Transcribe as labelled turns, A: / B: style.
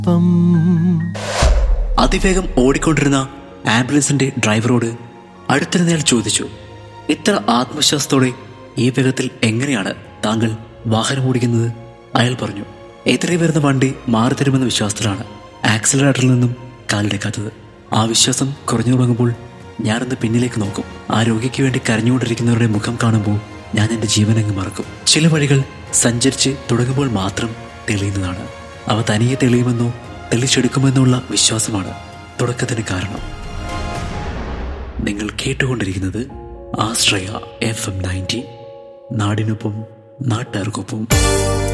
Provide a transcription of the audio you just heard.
A: പം
B: അതിവേഗം ഓടിക്കൊണ്ടിരുന്ന ആംബുലൻസിന്റെ ഡ്രൈവറോട് അടുത്തിരുന്നയാൾ ചോദിച്ചു ഇത്ര ആത്മവിശ്വാസത്തോടെ ഈ വേഗത്തിൽ എങ്ങനെയാണ് താങ്കൾ വാഹനം ഓടിക്കുന്നത് അയാൾ പറഞ്ഞു എതിരെ വരുന്ന വണ്ടി മാറി തരുമെന്ന വിശ്വാസത്തിലാണ് ആക്സിലറേറ്ററിൽ നിന്നും കാലെടുക്കാത്തത് ആ വിശ്വാസം കുറഞ്ഞു തുടങ്ങുമ്പോൾ ഞാനൊന്ന് പിന്നിലേക്ക് നോക്കും ആ രോഗിക്ക് വേണ്ടി കരഞ്ഞുകൊണ്ടിരിക്കുന്നവരുടെ മുഖം കാണുമ്പോൾ ഞാൻ എൻ്റെ ജീവനങ്ങ് മറക്കും ചില വഴികൾ സഞ്ചരിച്ച് തുടങ്ങുമ്പോൾ മാത്രം തെളിയുന്നതാണ് അവ തനിയെ തെളിയുമെന്നോ തെളിച്ചെടുക്കുമെന്നുള്ള വിശ്വാസമാണ് തുടക്കത്തിന് കാരണം നിങ്ങൾ കേട്ടുകൊണ്ടിരിക്കുന്നത് ആശ്രയ എഫ് എം നയൻറ്റി നാടിനൊപ്പം നാട്ടുകാർക്കൊപ്പം